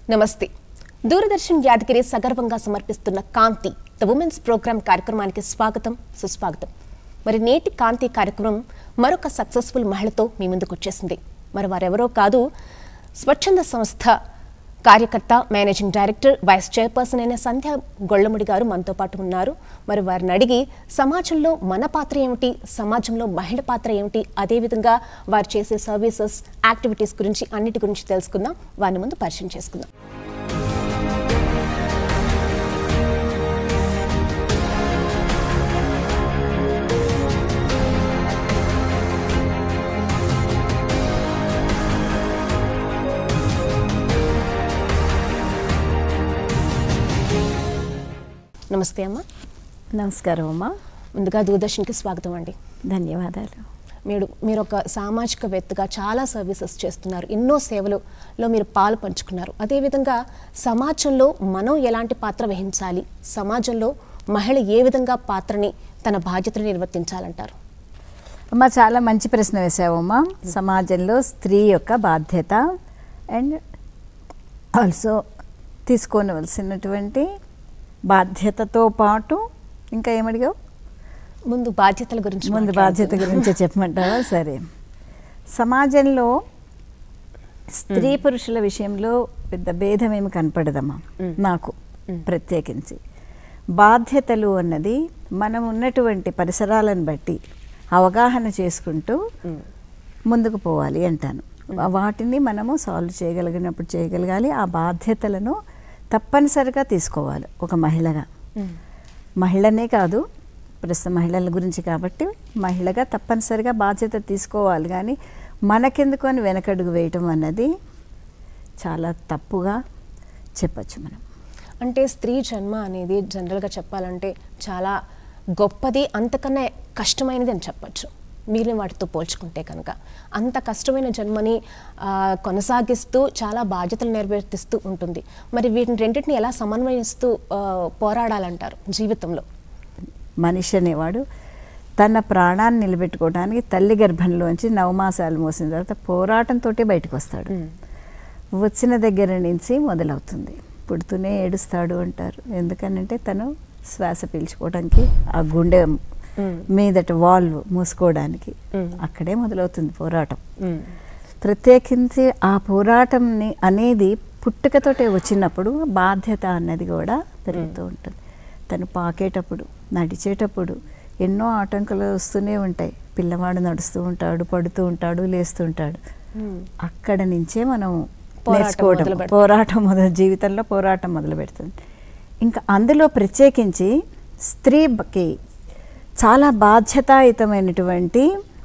నమస్తే దూరదర్శన్ యాదగిరి సగర్వంగా సమర్పిస్తున్న కాంతి ద ఉమెన్స్ ప్రోగ్రామ్ కార్యక్రమానికి స్వాగతం సుస్వాగతం మరి నేటి కాంతి కార్యక్రమం మరొక సక్సెస్ఫుల్ మహిళతో మీ ముందుకు వచ్చేసింది మరి వారెవరో కాదు స్వచ్ఛంద సంస్థ కార్యకర్త మేనేజింగ్ డైరెక్టర్ వైస్ చైర్పర్సన్ అయిన సంధ్య గొళ్ళముడి గారు మనతో పాటు ఉన్నారు మరి వారిని అడిగి సమాజంలో మన పాత్ర ఏమిటి సమాజంలో మహిళ పాత్ర ఏమిటి అదేవిధంగా వారు చేసే సర్వీసెస్ యాక్టివిటీస్ గురించి అన్నిటి గురించి తెలుసుకుందాం వారిని ముందు పరిచయం చేసుకుందాం నమస్తే అమ్మ నమస్కారం అమ్మా ముందుగా దూరదర్శన్కి స్వాగతం అండి ధన్యవాదాలు మీరు మీరు ఒక సామాజికవేత్తగా చాలా సర్వీసెస్ చేస్తున్నారు ఎన్నో సేవలలో మీరు పాలు పంచుకున్నారు అదేవిధంగా సమాజంలో మనం ఎలాంటి పాత్ర వహించాలి సమాజంలో మహిళ ఏ విధంగా పాత్రని తన బాధ్యతను నిర్వర్తించాలంటారు అమ్మ చాలా మంచి ప్రశ్న వేసావమ్మా సమాజంలో స్త్రీ యొక్క బాధ్యత అండ్ ఆల్సో తీసుకోవలసినటువంటి బాధ్యతతో పాటు ఇంకా ఏమడిగావు ముందు బాధ్యతల గురించి ముందు బాధ్యత గురించి చెప్పమంటావా సరే సమాజంలో స్త్రీ పురుషుల విషయంలో పెద్ద భేదం ఏమి కనపడదమ్మా నాకు ప్రత్యేకించి బాధ్యతలు అన్నది మనం ఉన్నటువంటి పరిసరాలను బట్టి అవగాహన చేసుకుంటూ ముందుకు పోవాలి అంటాను వాటిని మనము సాల్వ్ చేయగలిగినప్పుడు చేయగలగాలి ఆ బాధ్యతలను తప్పనిసరిగా తీసుకోవాలి ఒక మహిళగా మహిళనే కాదు ప్రస్తుత మహిళల గురించి కాబట్టి మహిళగా తప్పనిసరిగా బాధ్యత తీసుకోవాలి కానీ మనకెందుకు అని వెనకడుగు వేయటం అన్నది చాలా తప్పుగా చెప్పచ్చు మనం అంటే స్త్రీ జన్మ అనేది జనరల్గా చెప్పాలంటే చాలా గొప్పది అంతకన్నా కష్టమైనది అని చెప్పచ్చు మిగిలిన వాటితో పోల్చుకుంటే కనుక అంత కష్టమైన జన్మని ఆ, కొనసాగిస్తూ చాలా బాధ్యతలు నెరవేర్తిస్తూ ఉంటుంది మరి వీటిని రెండింటిని ఎలా సమన్వయిస్తూ ఆ, పోరాడాలంటారు జీవితంలో మనిషి అనేవాడు తన ప్రాణాన్ని నిలబెట్టుకోవడానికి తల్లి గర్భంలోంచి నవమాసాలు మోసిన తర్వాత పోరాటంతో బయటకు వస్తాడు వచ్చిన దగ్గర నుంచి మొదలవుతుంది పుడుతూనే ఏడుస్తాడు అంటారు ఎందుకనంటే తను శ్వాస పీల్చుకోవడానికి ఆ గుండె మీదట వాల్వ్ మూసుకోవడానికి అక్కడే మొదలవుతుంది పోరాటం ప్రత్యేకించి ఆ పోరాటంని అనేది పుట్టుకతోటే వచ్చినప్పుడు బాధ్యత అన్నది కూడా పెరుగుతూ ఉంటుంది తను పాకేటప్పుడు నడిచేటప్పుడు ఎన్నో ఆటంకాలు వస్తూనే ఉంటాయి పిల్లవాడు నడుస్తూ ఉంటాడు పడుతూ ఉంటాడు లేస్తూ ఉంటాడు అక్కడ నుంచే మనం పోరాటం నేర్చుకోవడం మొదలు పెడతాం. పోరాటం మొదలు జీవితంలో పోరాటం మొదలు పెడుతుంది ఇంకా అందులో ప్రత్యేకించి స్త్రీకి చాలా బాధ్యతాయుతమైనటువంటి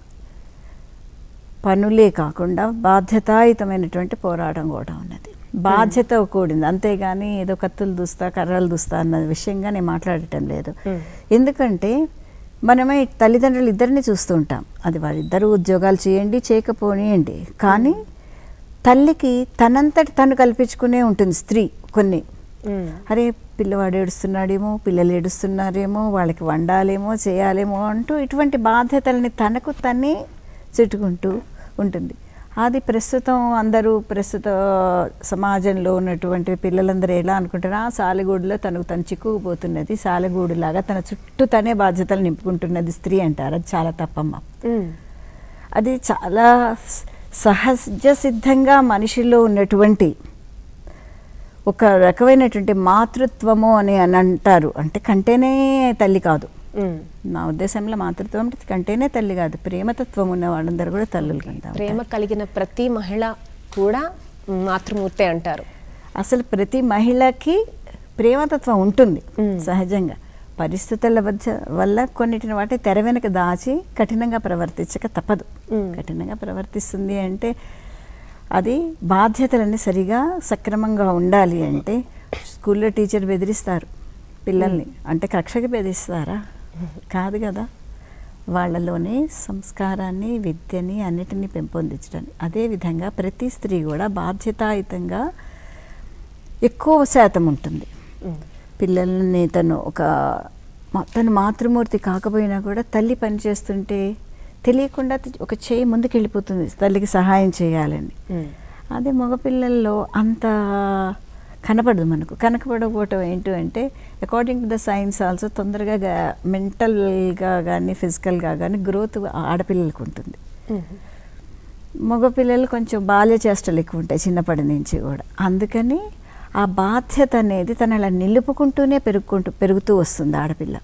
పనులే కాకుండా బాధ్యతాయుతమైనటువంటి పోరాటం కూడా ఉన్నది బాధ్యత కూడింది అంతేగాని ఏదో కత్తులు దూస్తా కర్రలు దూస్తా అన్న విషయంగా నేను మాట్లాడటం లేదు ఎందుకంటే మనమే తల్లిదండ్రులు ఇద్దరిని చూస్తూ ఉంటాం అది వాళ్ళిద్దరూ ఉద్యోగాలు చేయండి చేయకపోనియండి కానీ తల్లికి తనంతటి తను కల్పించుకునే ఉంటుంది స్త్రీ కొన్ని అరే పిల్లవాడు ఏడుస్తున్నాడేమో పిల్లలు ఏడుస్తున్నారేమో వాళ్ళకి వండాలేమో చేయాలేమో అంటూ ఇటువంటి బాధ్యతల్ని తనకు తనే చుట్టుకుంటూ ఉంటుంది అది ప్రస్తుతం అందరూ ప్రస్తుత సమాజంలో ఉన్నటువంటి పిల్లలందరూ ఎలా అనుకుంటారు ఆ సాలెగూడులో తనకు తను చిక్కుకుపోతున్నది సాలెగూడులాగా తన చుట్టూ తనే బాధ్యతలు నింపుకుంటున్నది స్త్రీ అంటారు అది చాలా తప్పమ్మ అది చాలా స- సహజ సిద్ధంగా మనిషిలో ఉన్నటువంటి ఒక రకమైనటువంటి మాతృత్వము అని అని అంటారు అంటే కంటేనే తల్లి కాదు నా ఉద్దేశంలో మాతృత్వం అంటే కంటేనే తల్లి కాదు ప్రేమతత్వం ఉన్న వాళ్ళందరూ కూడా తల్లులు కింద ప్రేమ కలిగిన ప్రతి మహిళ కూడా మాతృమూర్తే అంటారు అసలు ప్రతి మహిళకి ప్రేమతత్వం ఉంటుంది సహజంగా పరిస్థితుల వద్ద వల్ల కొన్నిటిని వాటి తెర వెనక దాచి కఠినంగా ప్రవర్తించక తప్పదు కఠినంగా ప్రవర్తిస్తుంది అంటే అది బాధ్యతలన్నీ సరిగా సక్రమంగా ఉండాలి అంటే స్కూల్లో టీచర్ బెదిరిస్తారు పిల్లల్ని అంటే కక్షకి బెదిరిస్తారా కాదు కదా వాళ్ళలోని సంస్కారాన్ని విద్యని అన్నిటినీ పెంపొందించడానికి అదేవిధంగా ప్రతి స్త్రీ కూడా బాధ్యతాయుతంగా ఎక్కువ శాతం ఉంటుంది పిల్లల్ని తను ఒక మా- తను మాతృమూర్తి కాకపోయినా కూడా తల్లి పనిచేస్తుంటే తెలియకుండా తి- ఒక చేయి ముందుకు వెళ్ళిపోతుంది తల్లికి సహాయం చేయాలని అదే మగపిల్లల్లో అంత కనపడదు మనకు కనపడకపోవటం ఏంటి అంటే according to the science also తొందరగా మెంటల్గా కానీ ఫిజికల్గా కానీ గ్రోత్ ఆడపిల్లలకు ఉంటుంది మగపిల్లలు కొంచెం బాల్య చేష్టలు ఎక్కువ ఉంటాయి చిన్నప్పటి నుంచి కూడా అందుకని ఆ బాధ్యత అనేది తను అలా నిలుపుకుంటూనే పెరుగుకుంటూ పెరుగుతూ వస్తుంది ఆడపిల్ల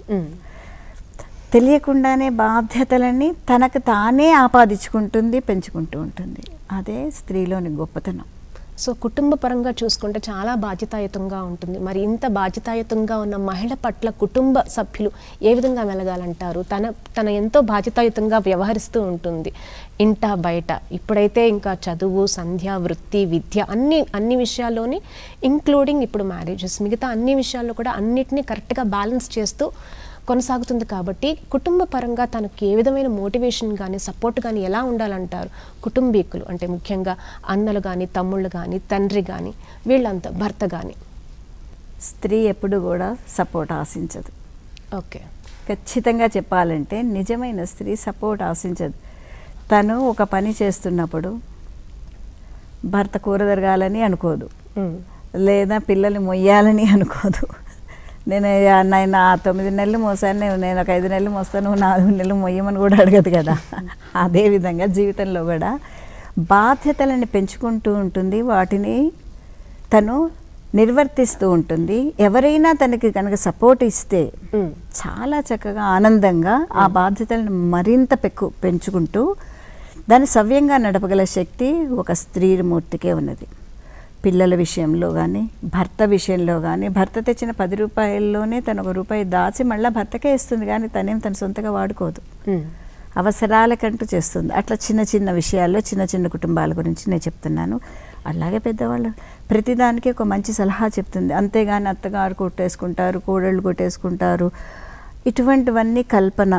తెలియకుండానే బాధ్యతలన్నీ తనకు తానే ఆపాదించుకుంటుంది పెంచుకుంటూ ఉంటుంది అదే స్త్రీలోని గొప్పతనం సో కుటుంబ పరంగా చూసుకుంటే చాలా బాధ్యతాయుతంగా ఉంటుంది మరి ఇంత బాధ్యతాయుతంగా ఉన్న మహిళ పట్ల కుటుంబ సభ్యులు ఏ విధంగా మెలగాలంటారు తన తన ఎంతో బాధ్యతాయుతంగా వ్యవహరిస్తూ ఉంటుంది ఇంట బయట ఇప్పుడైతే ఇంకా చదువు సంధ్య వృత్తి విద్య అన్ని అన్ని విషయాల్లోని ఇంక్లూడింగ్ ఇప్పుడు మ్యారేజెస్ మిగతా అన్ని విషయాల్లో కూడా అన్నిటినీ కరెక్ట్గా బ్యాలెన్స్ చేస్తూ కొనసాగుతుంది కాబట్టి కుటుంబ పరంగా తనకు ఏ విధమైన మోటివేషన్ కానీ సపోర్ట్ కానీ ఎలా ఉండాలంటారు కుటుంబీకులు అంటే ముఖ్యంగా అన్నలు కానీ తమ్ముళ్ళు కానీ తండ్రి కానీ వీళ్ళంతా భర్త కానీ స్త్రీ ఎప్పుడు కూడా సపోర్ట్ ఆశించదు ఓకే ఖచ్చితంగా చెప్పాలంటే నిజమైన స్త్రీ సపోర్ట్ ఆశించదు తను ఒక పని చేస్తున్నప్పుడు భర్త కూర తిరగాలని అనుకోదు లేదా పిల్లల్ని మొయ్యాలని అనుకోదు నేను నేను ఆ తొమ్మిది నెలలు మోసాను నేను నేను ఒక ఐదు నెలలు మోస్తాను నువ్వు నాలుగు నెలలు మొయ్యమని కూడా అడగదు కదా అదేవిధంగా జీవితంలో కూడా బాధ్యతలను పెంచుకుంటూ ఉంటుంది వాటిని తను నిర్వర్తిస్తూ ఉంటుంది ఎవరైనా తనకి కనుక సపోర్ట్ ఇస్తే చాలా చక్కగా ఆనందంగా ఆ బాధ్యతలను మరింత పెక్కు పెంచుకుంటూ దాన్ని సవ్యంగా నడపగల శక్తి ఒక స్త్రీ మూర్తికే ఉన్నది పిల్లల విషయంలో కానీ భర్త విషయంలో కానీ భర్త తెచ్చిన పది రూపాయల్లోనే తను ఒక రూపాయి దాచి మళ్ళీ భర్తకే ఇస్తుంది కానీ తనేం తన సొంతగా వాడుకోదు అవసరాలకంటూ చేస్తుంది అట్లా చిన్న చిన్న విషయాల్లో చిన్న చిన్న కుటుంబాల గురించి నేను చెప్తున్నాను అలాగే పెద్దవాళ్ళు ప్రతిదానికి ఒక మంచి సలహా చెప్తుంది అంతేగాని అత్తగారు కొట్టేసుకుంటారు కోడళ్ళు కొట్టేసుకుంటారు ఇటువంటివన్నీ కల్పన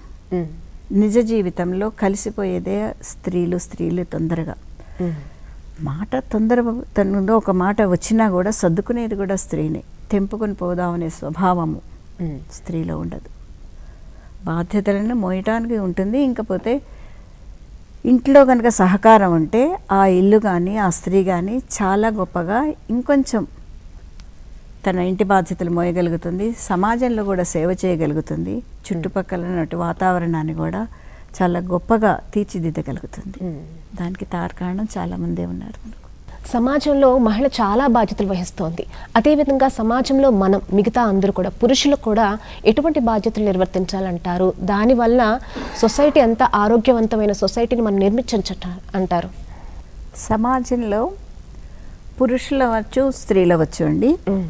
నిజ జీవితంలో కలిసిపోయేదే స్త్రీలు స్త్రీలు తొందరగా మాట తొందర తనలో ఒక మాట వచ్చినా కూడా సర్దుకునేది కూడా స్త్రీనే తెంపుకొని పోదామనే స్వభావము స్త్రీలో ఉండదు బాధ్యతలను మోయటానికి ఉంటుంది ఇంకపోతే ఇంట్లో కనుక సహకారం ఉంటే ఆ ఇల్లు కానీ ఆ స్త్రీ కానీ చాలా గొప్పగా ఇంకొంచెం తన ఇంటి బాధ్యతలు మోయగలుగుతుంది సమాజంలో కూడా సేవ చేయగలుగుతుంది చుట్టుపక్కల ఉన్నటువంటి వాతావరణాన్ని కూడా చాలా గొప్పగా తీర్చిదిద్దగలుగుతుంది దానికి తార్కారణం చాలా మందే ఉన్నారు మనకు సమాజంలో మహిళ చాలా బాధ్యతలు వహిస్తోంది అదేవిధంగా సమాజంలో మనం మిగతా అందరూ కూడా పురుషులు కూడా ఎటువంటి బాధ్యతలు నిర్వర్తించాలంటారు దానివల్ల సొసైటీ అంతా ఆరోగ్యవంతమైన సొసైటీని మనం నిర్మించట అంటారు సమాజంలో పురుషులు అవ్వచ్చు స్త్రీలు అవ్వచ్చు అండి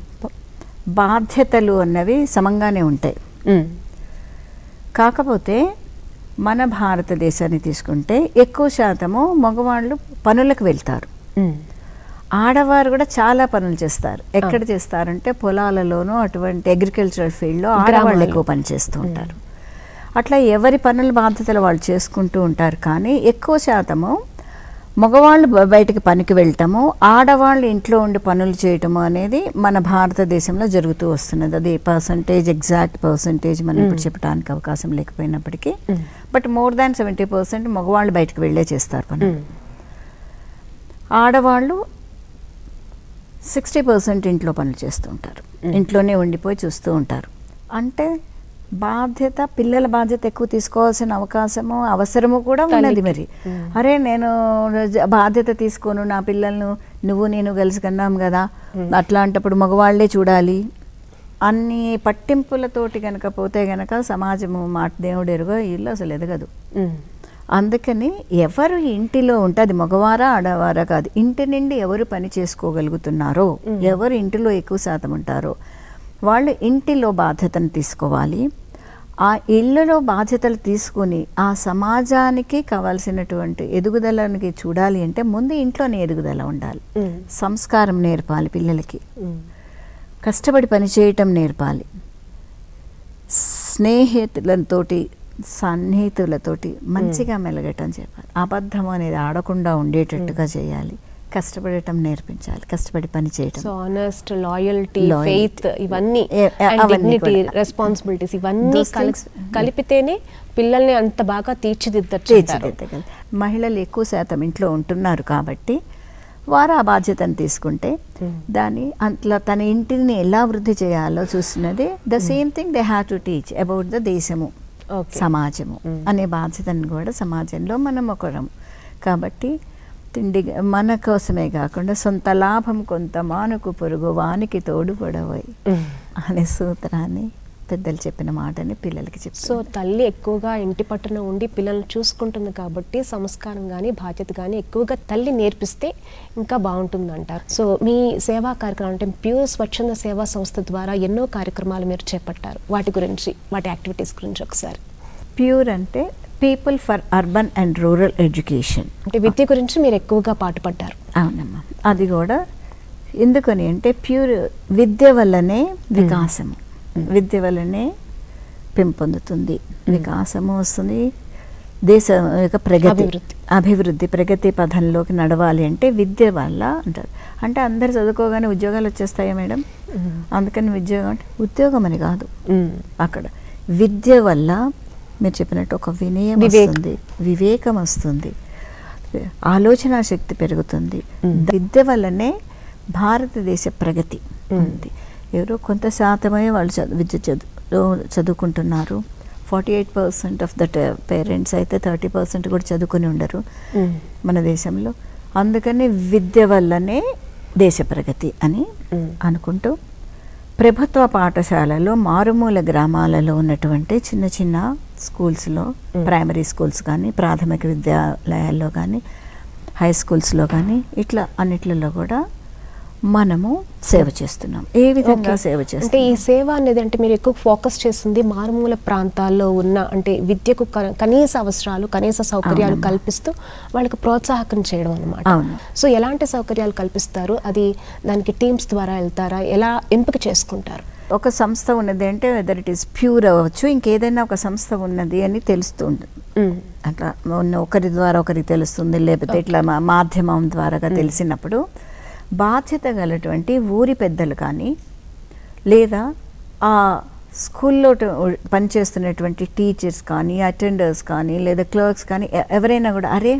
బాధ్యతలు అన్నవి సమంగానే ఉంటాయి కాకపోతే మన భారతదేశాన్ని తీసుకుంటే ఎక్కువ శాతము మగవాళ్ళు పనులకు వెళ్తారు ఆడవారు కూడా చాలా పనులు చేస్తారు ఎక్కడ చేస్తారంటే పొలాలలోనూ అటువంటి అగ్రికల్చరల్ ఫీల్డ్లో ఆడవాళ్ళు ఎక్కువ పని చేస్తూ ఉంటారు అట్లా ఎవరి పనుల బాధ్యతలు వాళ్ళు చేసుకుంటూ ఉంటారు కానీ ఎక్కువ శాతము మగవాళ్ళు బ- బయటికి పనికి వెళ్ళటము ఆడవాళ్ళు ఇంట్లో ఉండి పనులు చేయటము అనేది మన భారతదేశంలో జరుగుతూ వస్తున్నది అది పర్సంటేజ్ ఎగ్జాక్ట్ పర్సంటేజ్ మనం ఇప్పుడు చెప్పడానికి అవకాశం లేకపోయినప్పటికీ but more than seventy percent మగవాళ్ళు బయటకు వెళ్ళే చేస్తారు పనులు ఆడవాళ్ళు సిక్స్టీ పర్సెంట్ ఇంట్లో పనులు చేస్తూ ఉంటారు ఇంట్లోనే ఉండిపోయి చూస్తూ ఉంటారు అంటే బాధ్యత పిల్లల బాధ్యత ఎక్కువ తీసుకోవాల్సిన అవకాశము అవసరము కూడా ఉన్నది మరి అరే నేను జ- బాధ్యత తీసుకోను నా పిల్లలను నువ్వు నేను కలిసి కన్నాం కదా అట్లాంటప్పుడు మగవాళ్లే చూడాలి అన్ని పట్టింపులతోటి గనక పోతే గనక సమాజము మాట దేవుడు ఎరుగో ఇల్లు అసలు ఎదగదు అందుకని ఎవరు ఇంటిలో ఉంటే అది మగవారా ఆడవారా కాదు ఇంటి నుండి ఎవరు పని చేసుకోగలుగుతున్నారో ఎవరు ఇంటిలో ఎక్కువ శాతం ఉంటారో వాళ్ళు ఇంటిలో బాధ్యతను తీసుకోవాలి ఆ ఇళ్ళలో బాధ్యతలు తీసుకుని ఆ సమాజానికి కావాల్సినటువంటి ఎదుగుదలకి చూడాలి అంటే ముందు ఇంట్లోనే ఎదుగుదల ఉండాలి సంస్కారం నేర్పాలి పిల్లలకి కష్టపడి పనిచేయటం నేర్పాలి స్నేహితులతోటి సన్నిహితులతోటి మంచిగా మెలగటం చెప్పాలి అబద్ధం అనేది ఆడకుండా ఉండేటట్టుగా చేయాలి కష్టపడటం నేర్పించాలి కష్టపడి పని చేయటం so honest loyalty Loyalty. Faith ఇవన్నీ ఏ- ఏ- అవన్నీ డిగ్నిటీ కూడా. రెస్పాన్సిబిలిటీస్ ఇవన్నీ Those కలి- things- కలిపితేనే పిల్లల్ని అంత బాగా తీర్చిదిద్దచ్చు అంటారు. తీర్చిదిద్దగలరు మహిళలు ఎక్కువ శాతం ఇంట్లో ఉంటున్నారు కాబట్టి వారు ఆ బాధ్యతను తీసుకుంటే Hmm. దాన్ని అట్లా తన ఇంటిని ఎలా వృద్ధి చేయాలో చూస్తున్నది the same thing they have to teach about the దేశము ఓకే సమాజము Mm. అనే బాధ్యతను కూడా సమాజంలో మనం ఒకరం కాబట్టి తిండి మన కోసమే కాకుండా సొంత లాభం కొంత మానుకు పొరుగు వానికి తోడు పొడవై మ్మ్. అనే సూత్రాన్ని పెద్దలు చెప్పిన మాటని పిల్లలకి సో చెప్తారు తల్లి ఎక్కువగా ఇంటి పట్టున ఉండి పిల్లల్ని చూసుకుంటుంది కాబట్టి సంస్కారం కానీ బాధ్యత కానీ ఎక్కువగా తల్లి నేర్పిస్తే ఇంకా బాగుంటుంది అంటారు సో మీ సేవా కార్యక్రమం అంటే ప్యూర్ స్వచ్ఛంద సేవా సంస్థ ద్వారా ఎన్నో కార్యక్రమాలు మీరు చేపట్టారు వాటి గురించి వాటి యాక్టివిటీస్ గురించి ఒకసారి ప్యూర్ అంటే people for urban and rural education అంటే విద్య గురించి మీరు ఎక్కువగా పాటుపడ్డారు అవునమ్మా అది కూడా ఎందుకని అంటే ప్యూర్ విద్య వల్లనే వికాసము విద్య వల్లనే పెంపొందుతుంది వికాసము వస్తుంది దేశం యొక్క ప్రగతి అభివృద్ధి. అభివృద్ధి ప్రగతి పథంలోకి నడవాలి అంటే విద్య వల్ల అంటారు అంటే అందరు చదువుకోగానే ఉద్యోగాలు వచ్చేస్తాయా మేడం అందుకని ఉద్యోగం అంటే ఉద్యోగం అని కాదు అక్కడ విద్య వల్ల మీరు చెప్పినట్టు ఒక వినయం వివేక్. వస్తుంది వివేకం వస్తుంది ఆలోచన శక్తి పెరుగుతుంది Mm. విద్య వల్లనే భారతదేశ ప్రగతి Mm. ఉంది ఎవరో కొంత శాతమే వాళ్ళు చదువు విద్య చదువు చదువుకుంటున్నారు forty eight percent of that parents అయితే థర్టీ పర్సెంట్ కూడా చదువుకొని ఉండరు మన దేశంలో అందుకని విద్య వల్లనే దేశ ప్రగతి అని Mm. అనుకుంటూ ప్రభుత్వ పాఠశాలలో మారుమూల గ్రామాలలో ఉన్నటువంటి చిన్న చిన్న స్కూల్స్లో Mm. ప్రైమరీ స్కూల్స్ కానీ ప్రాథమిక విద్యాలయాల్లో కానీ హై స్కూల్స్లో కానీ ఇట్లా అన్నిట్లలో కూడా మనము సేవ చేస్తున్నాం ఏ విధంగా ఓకే. సేవ అంటే ఈ చేస్తున్నాం సేవ అనేది అంటే మీరు ఎక్కువ ఫోకస్ చేస్తుంది మారుమూల ప్రాంతాల్లో ఉన్న అంటే విద్యకు క- కనీస అవసరాలు కనీస సౌకర్యాలు అవునమ్మా. కల్పిస్తూ వాళ్ళకి ప్రోత్సాహకం చేయడం అనమాట అవును. సో ఎలాంటి సౌకర్యాలు కల్పిస్తారు అది దానికి టీమ్స్ ద్వారా వెళ్తారా ఎలా ఎంపిక చేసుకుంటారు ఒక సంస్థ ఉన్నది అంటే వెదర్ ఇట్ ఈస్ ప్యూర్ అవ్వచ్చు ఇంకేదైనా ఒక సంస్థ ఉన్నది అని తెలుస్తూ ఉంటుంది మ్మ్. అట్లా ఉన్న ఒకరి ద్వారా ఒకరికి తెలుస్తుంది లేకపోతే ఇట్లా మా- మాధ్యమం ద్వారాగా తెలిసినప్పుడు బాధ్యత గలటువంటి ఊరి పెద్దలు కానీ లేదా ఆ స్కూల్లో ట- పనిచేస్తున్నటువంటి టీచర్స్ కానీ అటెండర్స్ కానీ లేదా క్లర్క్స్ కానీ ఎ- ఎవరైనా కూడా అరే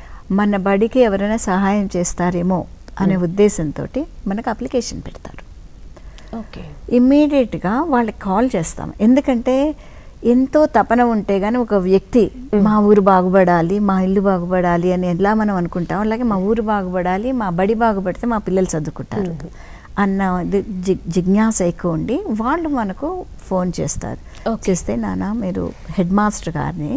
మన బడికి ఎవరైనా సహాయం చేస్తారేమో అనే ఉద్దేశంతో మనకు అప్లికేషన్ పెడతారు ఓకే ఇమ్మీడియట్గా వాళ్ళకి కాల్ చేస్తాం ఎందుకంటే ఎంతో తపన ఉంటే కానీ ఒక వ్యక్తి మా ఊరు బాగుపడాలి మా ఇల్లు బాగుపడాలి అని ఎలా మనం అనుకుంటాం అలాగే మా ఊరు బాగుపడాలి మా బడి బాగుపడితే మా పిల్లలు చదువుకుంటారు అన్న ఇది జి- జిజ్ఞాస ఎక్కువ ఉండి వాళ్ళు మనకు ఫోన్ చేస్తారు Okay. చేస్తే నాన్న మీరు హెడ్ మాస్టర్ గారిని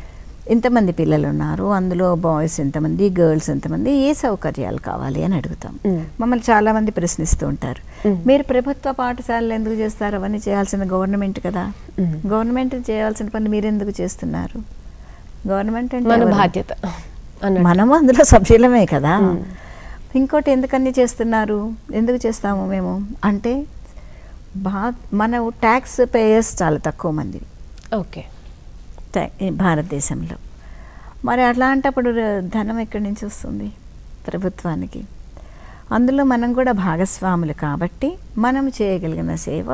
ఇంతమంది పిల్లలు ఉన్నారు అందులో బాయ్స్ ఎంతమంది గర్ల్స్ ఎంతమంది ఏ సౌకర్యాలు కావాలి అని అడుగుతాం Mm. మమ్మల్ని చాలా మంది ప్రశ్నిస్తూ ఉంటారు Mm. మీరు ప్రభుత్వ పాఠశాలలు ఎందుకు చేస్తారు అవన్నీ చేయాల్సిన గవర్నమెంట్ కదా Mm. గవర్నమెంట్ చేయాల్సిన పని మీరు ఎందుకు చేస్తున్నారు గవర్నమెంట్ అంటే మన ఎవరు? బాధ్యత అన్నట్టు. మనము అందులో సభ్యులమే కదా Mm. ఇంకోటి ఎందుకన్నీ చేస్తున్నారు ఎందుకు చేస్తాము మేము అంటే బా మన ట్యాక్స్ పేయర్స్ చాలా తక్కువ మంది ఓకే ట్యా- ఈ భారతదేశంలో మరి అట్లాంటప్పుడు ర- ధనం ఎక్కడి నుంచి వస్తుంది ప్రభుత్వానికి అందులో మనం కూడా భాగస్వాములు కాబట్టి మనం చేయగలిగిన సేవ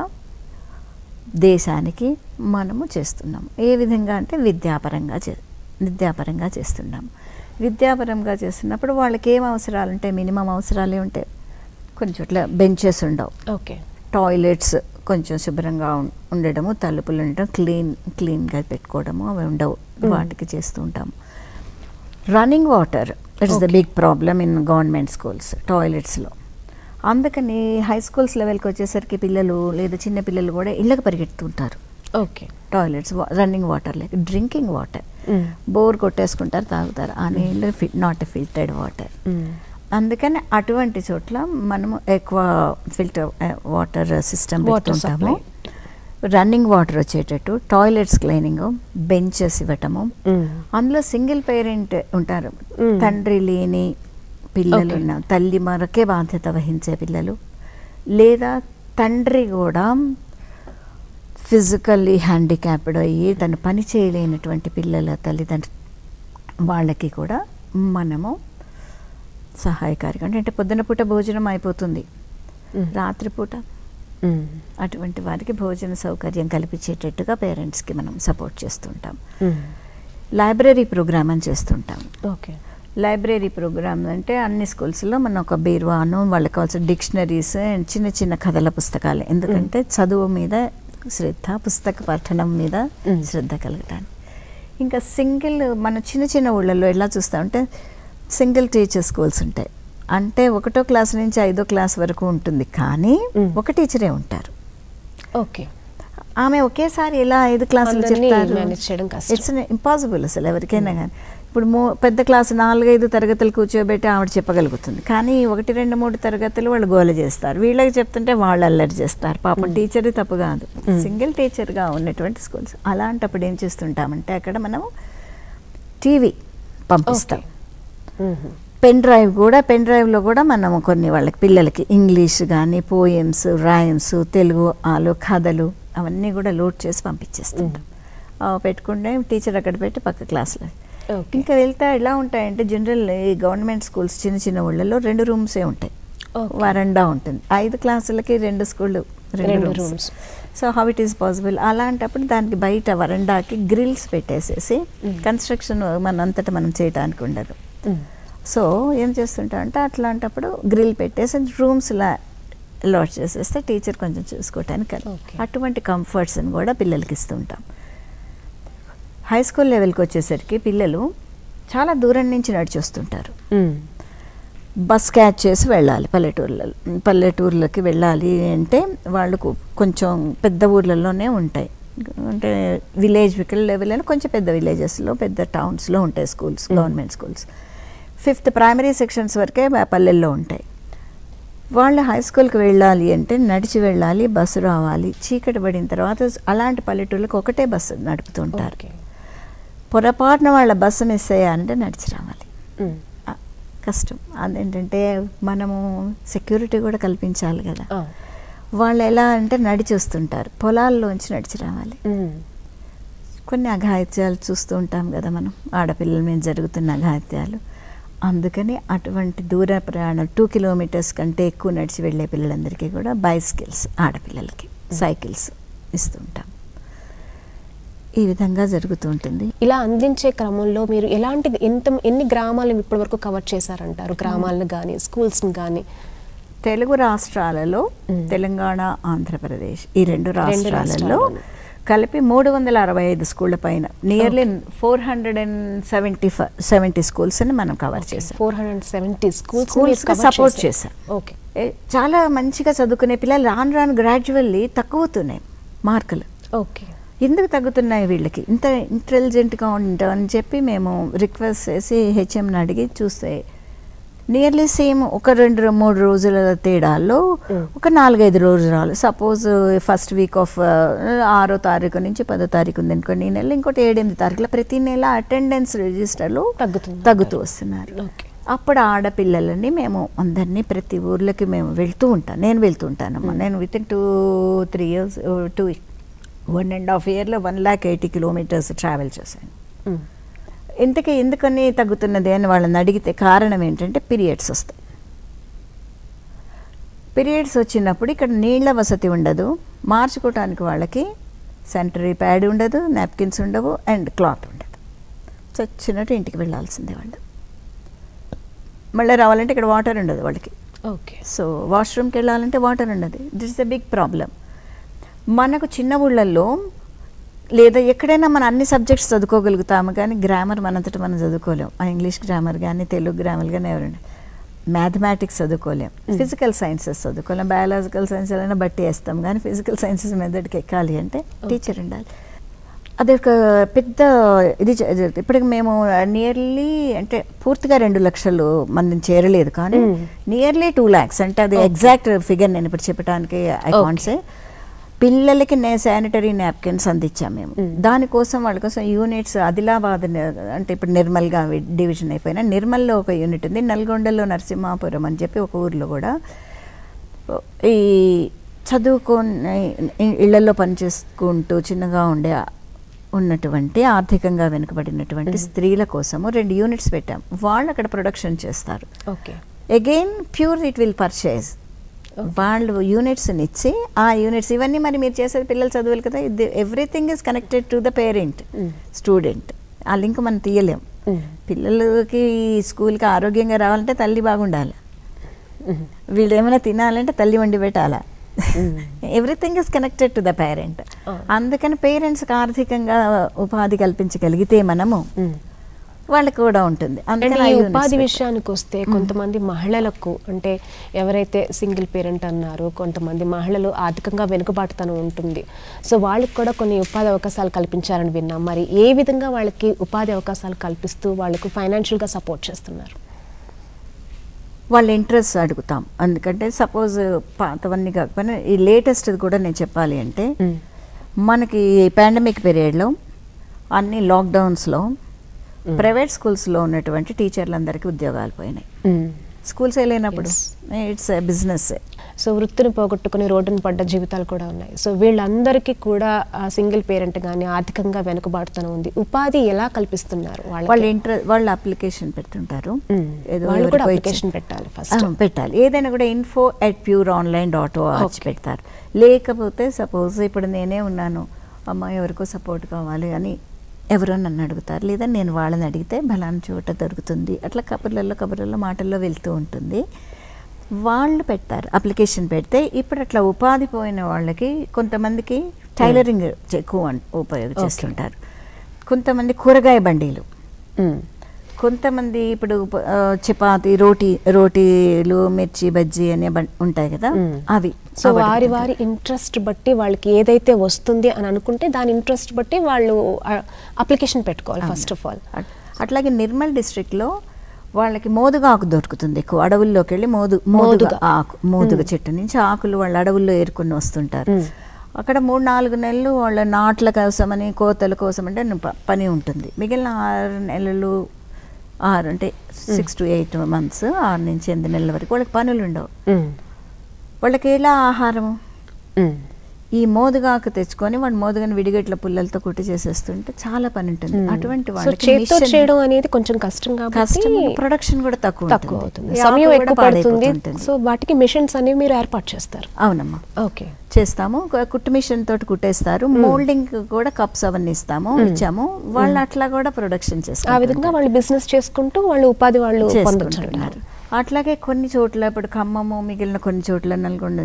దేశానికి మనము చేస్తున్నాం ఏ విధంగా అంటే విద్యాపరంగా చే విద్యాపరంగా చేస్తున్నాం విద్యాపరంగా చేస్తున్నప్పుడు వాళ్ళకి ఏం అవసరాలు ఉంటాయి మినిమం అవసరాలే ఉంటాయి కొన్ని చోట్ల బెంచెస్ ఉండవు ఓకే టాయిలెట్స్ కొంచెం శుభ్రంగా ఉం- ఉండడము తలుపులు ఉండడం క్లీన్ క్లీన్గా పెట్టుకోవడము అవి ఉండవు వాటికి చేస్తూ ఉంటాము running water it's the Okay. Big problem in government schools టాయిలెట్స్లో అందుకని హై స్కూల్స్ లెవెల్కి వచ్చేసరికి పిల్లలు లేదా చిన్న పిల్లలు కూడా ఇళ్ళకి పరిగెడుతుంటారు ఓకే టాయిలెట్స్ రన్నింగ్ వాటర్ లేక డ్రింకింగ్ వాటర్ బోర్ కొట్టేసుకుంటారు తాగుతారు ఆ నీళ్ళు ఫిట్ నాట్ ఫిల్టర్డ్ వాటర్ అందుకని అటువంటి చోట్ల మనము ఎక్కువ ఫిల్టర్ వాటర్ సిస్టమ్ Water పెట్టుకుంటాము రన్నింగ్ వాటర్ వచ్చేటట్టు టాయిలెట్స్ క్లీనింగ్ బెంచెస్ ఇవ్వటము అందులో సింగిల్ పేరెంట్ ఉంటారు Mm. తండ్రి లేని పిల్లలు Okay. ఉన్న తల్లి మరొకే బాధ్యత వహించే పిల్లలు లేదా తండ్రి కూడా ఫిజికల్లీ హ్యాండిక్యాప్డ్ అయ్యి తను పని చేయలేనటువంటి పిల్లల తల్లిదండ్రు వాళ్ళకి కూడా మనము సహాయకారిగా అంటే పొద్దున పూట భోజనం అయిపోతుంది రాత్రిపూట అటువంటి వారికి భోజన సౌకర్యం కల్పించేటట్టుగా పేరెంట్స్కి మనం సపోర్ట్ చేస్తుంటాం లైబ్రరీ ప్రోగ్రామ్ అని చేస్తుంటాం ఓకే లైబ్రరీ ప్రోగ్రామ్ అంటే అన్ని స్కూల్స్లో మన ఒక బీర్వాను వాళ్ళకి కావాల్సిన డిక్షనరీస్ అండ్ చిన్న చిన్న కథల పుస్తకాలు ఎందుకంటే చదువు మీద శ్రద్ధ పుస్తక పఠనం మీద Mm. శ్రద్ధ కలగటానికి ఇంకా సింగిల్ మన చిన్న చిన్న ఊళ్ళల్లో ఎలా చూస్తామంటే సింగిల్ టీచర్ స్కూల్స్ ఉంటాయి అంటే ఒకటో క్లాస్ నుంచి ఐదో క్లాస్ వరకు ఉంటుంది కానీ Mm. ఒక టీచరే ఉంటారు ఓకే ఆమె ఒకేసారి ఎలా ఐదు క్లాసులు అందరినీ చెప్తారు manage చేయడం కష్టం. ఇట్స్ ఇంపాసిబుల్ అసలు ఎవరికైనా కానీ ఇప్పుడు మో పెద్ద క్లాసు నాలుగైదు తరగతులు కూర్చోబెట్టి ఆవిడ చెప్పగలుగుతుంది కానీ ఒకటి రెండు మూడు తరగతులు వాళ్ళు గోల చేస్తారు వీళ్ళకి చెప్తుంటే వాళ్ళు అల్లరి చేస్తారు పాపం టీచర్ తప్పు కాదు సింగిల్ టీచర్గా ఉన్నటువంటి స్కూల్స్ అలాంటప్పుడు ఏం చేస్తుంటామంటే అక్కడ మనం టీవీ పంపిస్తాం మ్మ్. పెన్ డ్రైవ్ కూడా పెన్ డ్రైవ్లో కూడా మనము కొన్ని వాళ్ళకి పిల్లలకి ఇంగ్లీష్ కానీ పోయమ్స్ రైమ్స్ తెలుగు ఆలు కథలు అవన్నీ కూడా లోడ్ చేసి పంపించేస్తుంటాం ఆ, పెట్టుకుంటే టీచర్ అక్కడ పెట్టి పక్క క్లాస్లో ఓకే ఇంకా వెళ్తే ఎలా ఉంటాయంటే జనరల్ ఈ గవర్నమెంట్ స్కూల్స్ చిన్న చిన్న ఊళ్ళలో రెండు రూమ్సే ఉంటాయి Okay. వరండా ఉంటుంది ఐదు క్లాసులకి రెండు స్కూళ్ళు రెండు రెండు rooms. Rooms so how it is possible అలాంటప్పుడు దానికి బయట వరండాకి గ్రిల్స్ పెట్టేసేసి కన్స్ట్రక్షన్ మనంతటా మనం చేయడానికి ఉండదు మ్మ్. సో ఏం చేస్తుంటా అంటే అట్లాంటప్పుడు గ్రిల్ పెట్టేసి రూమ్స్లా లాట్ చేసేస్తే టీచర్ కొంచెం చూసుకోవటానికి కల- Okay. అటువంటి కంఫర్ట్స్ని కూడా పిల్లలకి ఇస్తుంటాం హై స్కూల్ లెవెల్కి వచ్చేసరికి పిల్లలు చాలా దూరం నుంచి నడిచి వస్తుంటారు మ్మ్. బస్ క్యాచ్ చేసి వెళ్ళాలి పల్లెటూర్లలో పల్లెటూర్లకి వెళ్ళాలి అంటే వాళ్ళకు కొంచెం పెద్ద ఊర్లలోనే ఉంటాయి అంటే విలేజ్ లెవెల్ అని కొంచెం పెద్ద విలేజెస్లో పెద్ద టౌన్స్లో ఉంటాయి schools government schools fifth primary sections వరకే మా పల్లెల్లో ఉంటాయి వాళ్ళు హై స్కూల్కి వెళ్ళాలి అంటే నడిచి వెళ్ళాలి బస్సు రావాలి చీకటి పడిన తర్వాత అలాంటి పల్లెటూర్లకు ఒకటే బస్సు నడుపుతుంటారు ఓకే పొరపాటున వాళ్ళ బస్సు మిస్ అయ్యారంటే నడిచి రావాలి మ్మ్. ఆ, కష్టం అదేంటంటే మనము సెక్యూరిటీ కూడా కల్పించాలి కదా ఆ. వాళ్ళు ఎలా అంటే నడిచి వస్తుంటారు పొలాల్లోంచి నడిచి రావాలి మ్మ్. కొన్ని అఘాయిత్యాలు చూస్తూ ఉంటాం కదా మనం ఆడపిల్లల మీద జరుగుతున్న అఘాయిత్యాలు అందుకని అటువంటి దూర ప్రయాణం టూ కిలోమీటర్స్ కంటే ఎక్కువ నడిచి వెళ్ళే పిల్లలందరికీ కూడా బైసికల్స్ ఆడపిల్లలకి సైకిల్స్ ఇస్తుంటాం ఈ విధంగా జరుగుతూ ఉంటుంది ఇలా అందించే క్రమంలో మీరు ఎలాంటి ఎంత ఎన్ని గ్రామాలను ఇప్పటి వరకు కవర్ చేశారంటారు గ్రామాలను కానీ స్కూల్స్ని కానీ తెలుగు రాష్ట్రాలలో మ్మ్. తెలంగాణ ఆంధ్రప్రదేశ్ ఈ రెండు రాష్ట్రాలలో రాష్ట్రాలను. కలిపి మూడు వందల అరవై ఐదు స్కూళ్ళ పైన nearly four hundred and seventy seventy స్కూల్స్ని మనం కవర్ చేసాం four hundred seventy schools Schools కి support చేశాం. ఓకే ఏ, చాలా మంచిగా చదువుకునే పిల్లలు రాను రాను గ్రాడ్యువల్లీ తక్కువతున్నాయి మార్కులు ఓకే ఎందుకు తగ్గుతున్నాయి వీళ్ళకి ఇంత ఇంటెలిజెంట్గా ఉంటాం అని చెప్పి మేము రిక్వెస్ట్ చేసి హెచ్ఎంని అడిగి చూస్తే నియర్లీ సేమ్ ఒక రెండు రో- మూడు రోజుల తేడాల్లో Mm. ఒక నాలుగైదు రోజులు సపోజ్ ఫస్ట్ వీక్ ఆఫ్ ఆరో తారీఖు నుంచి పదో తారీఖు ఉంది అనుకోండి ఈ నెల ఇంకోటి ఏడెనిమిది తారీఖులో ప్రతి నెల అటెండెన్స్ రిజిస్టర్లు తగ్గుతుంది తగ్గుతూ వస్తున్నారు ఓకే అప్పుడు ఆడపిల్లలని మేము అందరినీ ప్రతి ఊర్లకి మేము వెళ్తూ ఉంటాం నేను వెళ్తూ ఉంటానమ్మా నేను with in two three years two one and half ఇయర్లో one lakh eighty kilometres travel చేశాను మ్మ్. ఇంతకీ ఎందుకని తగ్గుతున్నది అని వాళ్ళని అడిగితే కారణం ఏంటంటే పీరియడ్స్ వస్తాయి పీరియడ్స్ వచ్చినప్పుడు ఇక్కడ నీళ్ళ వసతి ఉండదు మార్చుకోవటానికి వాళ్ళకి శానిటరీ ప్యాడ్ ఉండదు నాప్కిన్స్ ఉండవు అండ్ క్లాత్ ఉండదు చచ్చినట్టు ఇంటికి వెళ్ళాల్సిందే వాళ్ళు మళ్ళీ రావాలంటే ఇక్కడ వాటర్ ఉండదు వాళ్ళకి ఓకే సో వాష్రూమ్కి వెళ్ళాలంటే వాటర్ ఉండదు this is the big problem మనకు చిన్న ఊళ్ళల్లో లేదా ఎక్కడైనా మన అన్ని సబ్జెక్ట్స్ చదువుకోగలుగుతాము కానీ గ్రామర్ మనంతట మనం చదువుకోలేం ఆ ఇంగ్లీష్ గ్రామర్ కానీ తెలుగు గ్రామర్ కానీ ఎవరండి మ్యాథమెటిక్స్ చదువుకోలేం ఫిజికల్ సైన్సెస్ చదువుకోలేం బయాలజికల్ సైన్స్ అయినా బట్టి వేస్తాం కానీ ఫిజికల్ సైన్సెస్ మెథడ్కి ఎక్కాలి అంటే టీచర్ ఉండాలి అది ఒక పెద్ద ఇది జ- జరుగుతుంది ఇప్పటికి మేము నియర్లీ అంటే పూర్తిగా రెండు లక్షలు మందిని చేరలేదు కానీ Mm. నియర్లీ టూ ల్యాక్స్ అంటే అది ఎగ్జాక్ట్ ఫిగర్ నేను ఇప్పుడు చెప్పడానికి ఐ కాంట్సే పిల్లలకి నే శానిటరీ నాప్కిన్స్ అందించాం మేము Mm. దానికోసం వాళ్ళ కోసం యూనిట్స్ ఆదిలాబాద్ ని- అంటే ఇప్పుడు నిర్మల్గా వి- డివిజన్ అయిపోయినా నిర్మల్లో ఒక యూనిట్ ఉంది నల్గొండలో నరసింహాపురం అని చెప్పి ఒక ఊర్లో కూడా ఈ చదువుకొని ఇ- ఇళ్లలో పనిచేసుకుంటూ చిన్నగా ఉండే ఉన్నటువంటి ఆర్థికంగా వెనుకబడినటువంటి స్త్రీల కోసము రెండు యూనిట్స్ పెట్టాం వాళ్ళు అక్కడ ప్రొడక్షన్ చేస్తారు okay again pure it will purchase వాళ్ళు యూనిట్స్ని ఇచ్చి ఆ యూనిట్స్ ఇవన్నీ మరి మీరు చేసేది పిల్లలు చదువులు కదా everything is connected to the parent Mm. Student ఆ లింక్ మనం తీయలేం Mm. పిల్లలకి స్కూల్కి ఆరోగ్యంగా రావాలంటే తల్లి బాగుండాలి వీళ్ళు ఏమైనా తినాలంటే తల్లి వండి పెట్టాలా everything is connected to the parent అందుకని పేరెంట్స్కి ఆర్థికంగా ఉపాధి కల్పించగలిగితే మనము వాళ్ళకి కూడా ఉంటుంది అంటే అందుకని ఈ ఆ units ఉపాధి పెట్టారు. విషయానికి వస్తే కొంతమంది మహిళలకు అంటే ఎవరైతే సింగిల్ పేరెంట్ అన్నారో కొంతమంది మహిళలు ఆర్థికంగా వెనుకబాటుతనం ఉంటుంది సో వాళ్ళకి కూడా కొన్ని ఉపాధి అవకాశాలు కల్పించారని విన్నాం మరి ఏ విధంగా వాళ్ళకి ఉపాధి అవకాశాలు కల్పిస్తూ వాళ్ళకు ఫైనాన్షియల్గా సపోర్ట్ చేస్తున్నారు వాళ్ళ ఇంట్రెస్ట్ అడుగుతాం ఎందుకంటే సపోజ్ పాతవన్నీ కాకపోయినా ఈ లేటెస్ట్ కూడా నేను చెప్పాలి అంటే మనకి పాండమిక్ పీరియడ్లో అన్ని లాక్డౌన్స్లో ప్రైవేట్ స్కూల్స్లో ఉన్నటువంటి టీచర్లందరికీ ఉద్యోగాలు పోయినాయి స్కూల్స్ వెళ్ళినప్పుడు ఇట్స్ బిజినెస్ సో వృత్తిని పోగొట్టుకుని రోడ్డున పడ్డ జీవితాలు కూడా ఉన్నాయి సో వీళ్ళందరికీ కూడా సింగిల్ పేరెంట్ కానీ ఆర్థికంగా వెనుకబాటుతనం ఉంది ఉపాధి ఎలా కల్పిస్తున్నారు వాళ్ళ వాళ్ళకి ఇంట్రెస్ట్ వాళ్ళు అప్లికేషన్ పెడుతుంటారు మ్మ్. ఏదో వాళ్ళు కూడా ఎవరికో అప్లికేషన్ ఇచ్చి- పెట్టాలి ఆ, ఫస్ట్ పెట్టాలి ఏదైనా కూడా info at pure online dot org పెడతారు లేకపోతే సపోజ్ ఇప్పుడు నేనే ఉన్నాను అమ్మ ఎవరికో సపోర్ట్ కావాలి అని ఎవరో నన్ను అడుగుతారు లేదా నేను వాళ్ళని అడిగితే బలాన్ని చోట దొరుకుతుంది అట్లా కబుర్లలో కబుర్లలో మాటల్లో వెళ్తూ ఉంటుంది వాళ్ళు పెట్టారు అప్లికేషన్ పెడితే ఇప్పుడు అట్లా ఉపాధి పోయిన వాళ్ళకి కొంతమందికి టైలరింగ్ ఎక్కువ అన్- ఉపయోగిస్తుంటారు కొంతమంది కూరగాయ బండీలు కొంతమంది ఇప్పుడు ఆ, చపాతి రోటీ రోటీలు మిర్చి బజ్జీ అనే బం- ఉంటాయి కదా మ్మ్. అవి సో అవి వారి పెట్టుకుంటారు. వారి ఇంట్రెస్ట్ బట్టి వాళ్ళకి ఏదైతే వస్తుంది అని అనుకుంటే దాని ఇంట్రెస్ట్ బట్టి వాళ్ళు అప్లికేషన్ పెట్టుకోవాలి ఫస్ట్ ఆఫ్ ఆల్ అట్- అట్లాగే నిర్మల్ డిస్ట్రిక్ట్లో వాళ్ళకి మోదుగా ఆకు దొరుకుతుంది ఎక్కువ అడవుల్లోకి వెళ్ళి మోదు మోదుగా మోదుగ. ఆకు మోదుగ చెట్టు నుంచి ఆకులు వాళ్ళు అడవుల్లో ఏరుకుని వస్తుంటారు మ్మ్. అక్కడ మూడు నాలుగు నెలలు వాళ్ళ నాట్ల కోసమని కోతల కోసం అంటే ప- పని ఉంటుంది మిగిలిన ఆరు నెలలు ఆరు అంటే సిక్స్ టు ఎయిట్ మంత్స్ ఆరు నుంచి ఎనిమిది నెలల వరకు వాళ్ళకి పనులు ఉండవు వాళ్ళకి ఎలా ఆహారము ఈ మోదుగాకు తెచ్చుకొని వాడు మోదుగని విడిగట్ల పుల్లలతో కుట్టి చేసేస్తుంటే చాలా పని ఉంటుంది అటువంటి సో వాళ్ళకి చేతితో mission- చేయడం అనేది కొంచెం కష్టం కాబట్టి కష్టం ప్రొడక్షన్ కూడా తక్కువ తక్కువ అవుతుంది ఈ సమయం ఆకు ఎక్కువ కూడా పడుతుంది పాడైపోతుంటుంది. సో వాటికి మిషన్స్ అనేవి మీరు ఏర్పాటు చేస్తారు అవునమ్మా ఓకే చేస్తాము ఒక కుట్టు మిషన్ తోటి కుట్టేస్తారు మోల్డింగ్ కూడా కప్స్ అవన్నీ ఇస్తాము ఇచ్చాము వాళ్ళు అట్లా కూడా ప్రొడక్షన్ ఆ చేస్తారు విధంగా వాళ్ళు బిజినెస్ చేసుకుంటూ వాళ్ళు ఉపాధి వాళ్ళు పొందొచ్చు చేసుకుంటున్నారు అట్లాగే కొన్ని చోట్ల ఇప్పుడు ఖమ్మము మిగిలిన కొన్ని చోట్ల నల్గొండ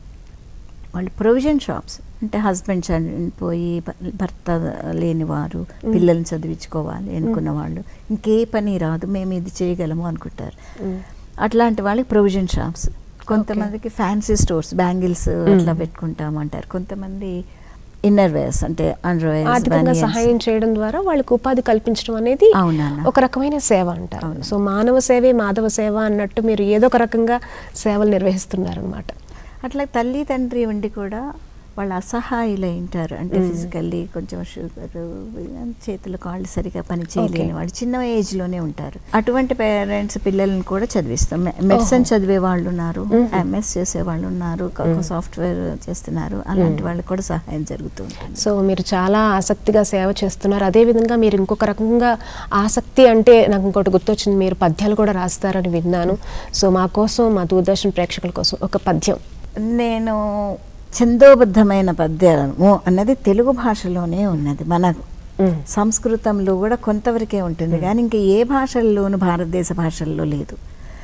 వాళ్ళు ప్రొవిజన్ షాప్స్ అంటే హస్బెండ్ చనిపోయి భ- భర్త లేని వారు పిల్లల్ని చదివించుకోవాలి అనుకున్న వాళ్ళు ఇంకే పని రాదు మేము ఇది చేయగలము అనుకుంటారు అట్లాంటి వాళ్ళకి ప్రొవిజన్ షాప్స్ కొంతమందికి ఫ్యాన్సీ స్టోర్స్ బ్యాంగిల్స్ అట్లా పెట్టుకుంటామంటారు కొంతమంది ఇన్నర్ వేర్స్ అంటే అండర్ ఆర్థికంగా సహాయం చేయడం ద్వారా వాళ్ళకి ఉపాధి కల్పించడం అనేది అవునన్న. ఒక రకమైన సేవ అంటారు సో మానవ సేవే మాధవ సేవ అన్నట్టు మీరు ఏదో ఒక రకంగా సేవలు నిర్వహిస్తున్నారు అనమాట అట్లా తల్లి తండ్రి ఉండి కూడా వాళ్ళు అసహాయులు ఉంటారు అంటే ఫిజికల్లీ కొంచెం షుగర్ చేతులు కాళ్ళు సరిగా పని చేయలేని Okay. వాళ్ళు చిన్న ఏజ్ లోనే ఉంటారు అటువంటి పేరెంట్స్ పిల్లల్ని కూడా చదివిస్తాం మెడిసిన్ చదివే వాళ్ళు ఉన్నారు ఎంఎస్ చేసే వాళ్ళు ఉన్నారు సాఫ్ట్వేర్ చేస్తున్నారు అలాంటి వాళ్ళకి కూడా సహాయం జరుగుతూ ఉంటుంది సో మీరు చాలా ఆసక్తిగా సేవ చేస్తున్నారు అదేవిధంగా మీరు ఇంకొక రకంగా ఆసక్తి అంటే నాకు ఇంకోటి గుర్తొచ్చింది మీరు పద్యాలు కూడా రాస్తారని విన్నాను సో మా కోసం మా దూరదర్శన్ ప్రేక్షకుల కోసం ఒక పద్యం నేను ఛందోబద్ధమైన పద్యము అన్నది తెలుగు భాషలోనే ఉన్నది మన సంస్కృతంలో కూడా కొంతవరకే ఉంటుంది కానీ ఇంకా ఏ భాషల్లోనూ భారతదేశ భాషల్లో లేదు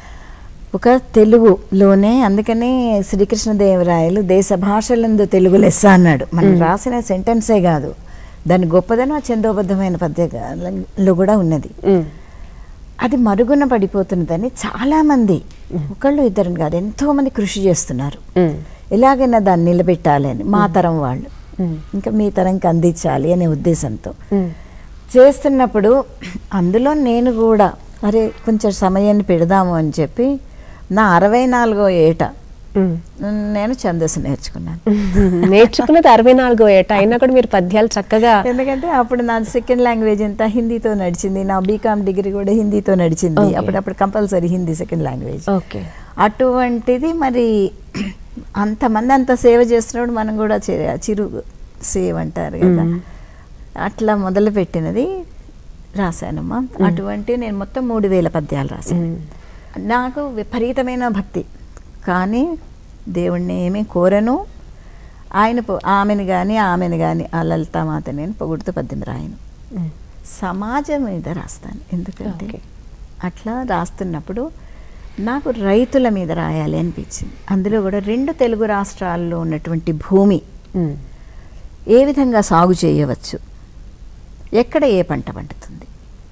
ఒక తెలుగులోనే అందుకనే శ్రీకృష్ణదేవరాయలు దేశ భాషలందు తెలుగు లెస్స అన్నాడు మనం రాసిన సెంటెన్సే కాదు దాని గొప్పదనం ఆ ఛందోబద్ధమైన పద్యంలో కూడా ఉన్నది అది మరుగున పడిపోతున్నదని చాలామంది ఒకళ్ళు ఇద్దరు కాదు ఎంతో మంది కృషి చేస్తున్నారు ఎలాగైనా దాన్ని నిలబెట్టాలి అని మా తరం వాళ్ళు ఇంకా మీ తరంకి అందించాలి అనే ఉద్దేశంతో చేస్తున్నప్పుడు అందులో నేను కూడా అరే కొంచెం సమయాన్ని పెడదాము అని చెప్పి నా అరవై నాలుగో ఏట నేను ఛందస్సు నేర్చుకున్నాను నేర్చుకున్నది అరవై నాలుగో ఏట అయినా కూడా మీరు పద్యాలు చక్కగా ఎందుకంటే అప్పుడు నా సెకండ్ లాంగ్వేజ్ అంతా హిందీతో నడిచింది నా బీకామ్ డిగ్రీ కూడా హిందీతో నడిచింది Okay. అప్పుడప్పుడు compulsory Hindi second language okay అటువంటిది మరి అంతమంది అంత సేవ చేస్తున్నప్పుడు మనం కూడా చే- చిరు సేవ అంటారు కదా అట్లా మొదలు పెట్టినది రాశానమ్మా అటువంటి నేను మొత్తం మూడు వేల పద్యాలు రాశాను నాకు విపరీతమైన భక్తి కానీ దేవుణ్ణి ఏమీ కోరను ఆయన పొ- ఆమెను కానీ ఆమెను కానీ ఆ లలితామాత నేను పొగుడుతూ పద్యం రాయను సమాజం మీద రాస్తాను ఎందుకంటే ఓకే. అట్లా రాస్తున్నప్పుడు నాకు రైతుల మీద రాయాలి అనిపించింది అందులో కూడా రెండు తెలుగు రాష్ట్రాల్లో ఉన్నటువంటి భూమి మ్మ్. ఏ విధంగా సాగు చేయవచ్చు ఎక్కడ ఏ పంట పండుతుంది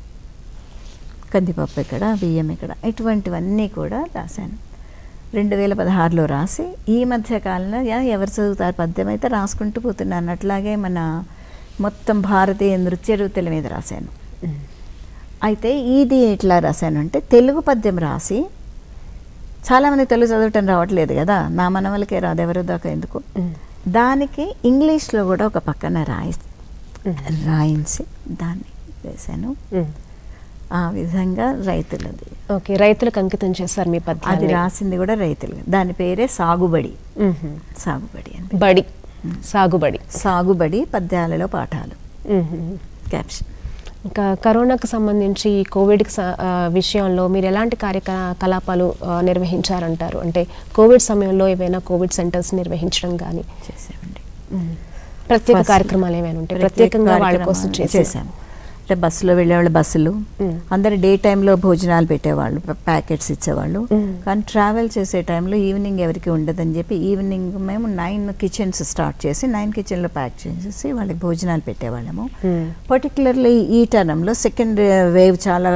కందిపప్పు ఎక్కడ బియ్యం ఎక్కడ ఇటువంటివన్నీ కూడా రాశాను రెండు వేల పదహారులో రాసి ఈ మధ్య కాలంలో యా ఎవరు చదువుతారు పద్యం అయితే రాసుకుంటూ పోతున్నాను అట్లాగే మన మొత్తం భారతీయ నృత్య రూతుల మీద రాశాను మ్మ్. అయితే ఇది ఎట్లా రాశాను అంటే తెలుగు పద్యం రాసి చాలామంది తెలుగు చదవటం రావట్లేదు కదా నా మనవలకే రాదు ఎవరు దాకా ఎందుకు మ్మ్. దానికి ఇంగ్లీష్లో కూడా ఒక పక్కన రాయి మ్మ్. రాయించి దాన్ని వేశాను మ్మ్. ఆ విధంగా రైతులది ఓకే రైతులకు అంకితం చేశారు మీ అది పద్యాన్ని రాసింది కూడా రైతులు దాని పేరే సాగుబడి మ్మ్. సాగుబడి అని బడి సాగుబడి సాగుబడి పద్యాలలో పాఠాలు మ్మ్. క్యాప్షన్ ఇంకా కరోనాకు సంబంధించి ఈ కోవిడ్కి స- ఆ, విషయంలో మీరు ఎలాంటి కార్యకలాపాలు ఆ, నిర్వహించారంటారు అంటే కోవిడ్ సమయంలో ఏవైనా కోవిడ్ సెంటర్స్ నిర్వహించడం కానీ చేసామండి ప్రత్యేక First కార్యక్రమాలు ఏమైనా ఉంటాయి ప్రత్యేక ప్రత్యేకంగా వాళ్ళ కోసం కార్యక్రమాలు చేసి చేశాము అంటే బస్సులో వెళ్ళేవాళ్ళు బస్సులు మ్మ్. అందరు డే టైంలో భోజనాలు పెట్టేవాళ్ళు ప- ప్యాకెట్స్ ఇచ్చేవాళ్ళు మ్మ్. కానీ ట్రావెల్ చేసే టైంలో ఈవినింగ్ ఎవరికి ఉండదని చెప్పి ఈవినింగ్ మేము నైన్ కిచెన్స్ స్టార్ట్ చేసి నైన్ కిచెన్లో ప్యాక్ చేసేసి వాళ్ళకి భోజనాలు పెట్టేవాళ్ళము మ్మ్. పర్టికులర్లీ ఈ టర్మ్లో సెకండ్ వేవ్ చాలా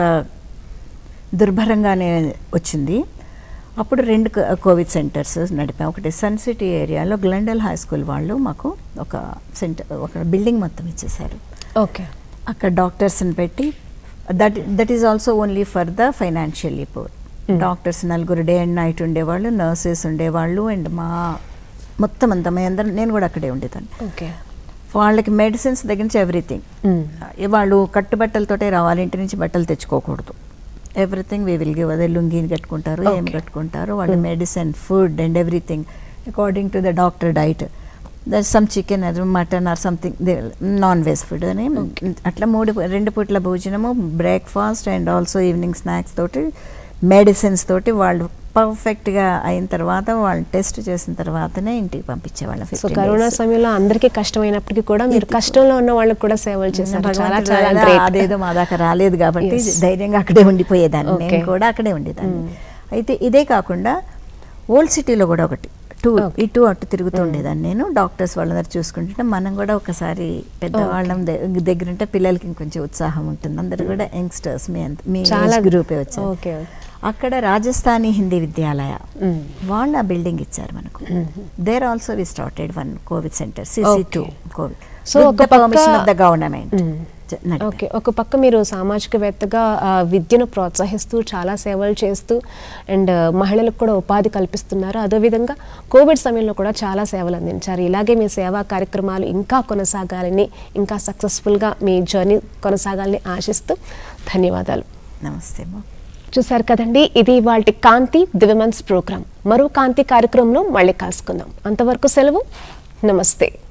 దుర్భరంగానే వచ్చింది అప్పుడు రెండు కో- కోవిడ్ సెంటర్స్ నడిపాం ఒకటి సన్ సిటీ ఏరియాలో గ్లండల్ హై స్కూల్ వాళ్ళు మాకు ఒక సెంటర్ ఒక బిల్డింగ్ మొత్తం ఇచ్చేశారు ఓకే అక్కడ డాక్టర్స్ని పెట్టి that that is also only for the financially poor doctors నలుగురు డే అండ్ నైట్ ఉండేవాళ్ళు నర్సెస్ ఉండేవాళ్ళు అండ్ మా మొత్తం అంతా మేము అందరం నేను కూడా అక్కడే ఉండేదాన్ని ఓకే వాళ్ళకి మెడిసిన్స్ దగ్గర నుంచి ఎవ్రీథింగ్ మ్మ్. వాళ్ళు కట్టుబట్టలతోటే రావాలి ఇంటి నుంచి బట్టలు తెచ్చుకోకూడదు ఎవ్రీథింగ్ వీ విల్ గివ్ అదే లుంగిని కట్టుకుంటారు ఏం Okay. కట్టుకుంటారు వాళ్ళు medicine food and everything according to the doctor diet there some chicken or mutton or something non veg food అని అట్లా మూడు రెండు పూట్ల భోజనము breakfast and also evening snacks తోటి మెడిసిన్స్ తోటి వాళ్ళు పర్ఫెక్ట్గా అయిన తర్వాత వాళ్ళు టెస్ట్ చేసిన తర్వాతనే ఇంటికి పంపించేవాళ్ళం సో 15 కరోనా days. సమయంలో అందరికీ కష్టమైనప్పటికీ కూడా మీరు కష్టంలో ఉన్న వాళ్ళకి కూడా సేవలు చేశారు చాలా భగవంతుడి చాలా దయ గ్రేట్ అదేదో మా దాకా రాలేదు కాబట్టి Yes. ధైర్యంగా అక్కడే ఉండిపోయేదాన్ని నేను Okay. కూడా అక్కడే ఉండేదాన్ని అయితే ఇదే కాకుండా ఓల్డ్ సిటీలో కూడా ఒకటి టూ Okay. ఇటు అటు తిరుగుతూ ఉండేదాన్ని నేను డాక్టర్స్ వాళ్ళందరూ చూసుకుంటుంటే మనం కూడా ఒకసారి పెద్దవాళ్ళం ద- దగ్గర ఉంటే పిల్లలకి ఇంకొంచెం ఉత్సాహం ఉంటుంది అందరు కూడా యంగ్స్టర్స్ మీ అంత మీ చాలా గ్రూపే వచ్చారు ఓకే అక్కడ రాజస్థానీ హిందీ విద్యాలయ మ్మ్. వాళ్ళు ఆ బిల్డింగ్ ఇచ్చారు మనకు there also we started one covid centre CC two Okay. Covid So, so ఒక ఒక పర్మిషన్ ఆఫ్ ద పక్క- గవర్నమెంట్ మ్మ్. ఓకే ఒక పక్క మీరు సామాజికవేత్తగా ఆ, విద్యను ప్రోత్సహిస్తూ చాలా సేవలు చేస్తూ అండ్ మహిళలకు కూడా ఉపాధి కల్పిస్తున్నారు అదేవిధంగా కోవిడ్ సమయంలో కూడా చాలా సేవలు అందించారు ఇలాగే మీ సేవా కార్యక్రమాలు ఇంకా కొనసాగాలని ఇంకా సక్సెస్ఫుల్గా మీ జర్నీ కొనసాగాలని ఆశిస్తూ ధన్యవాదాలు నమస్తే అమ్మా చూశారు కదండి ఇది ఇవాళ కాంతి ది విమెన్స్ ప్రోగ్రామ్ మరో కాంతి కార్యక్రమంలో మళ్ళీ కలుసుకుందాం అంతవరకు సెలవు నమస్తే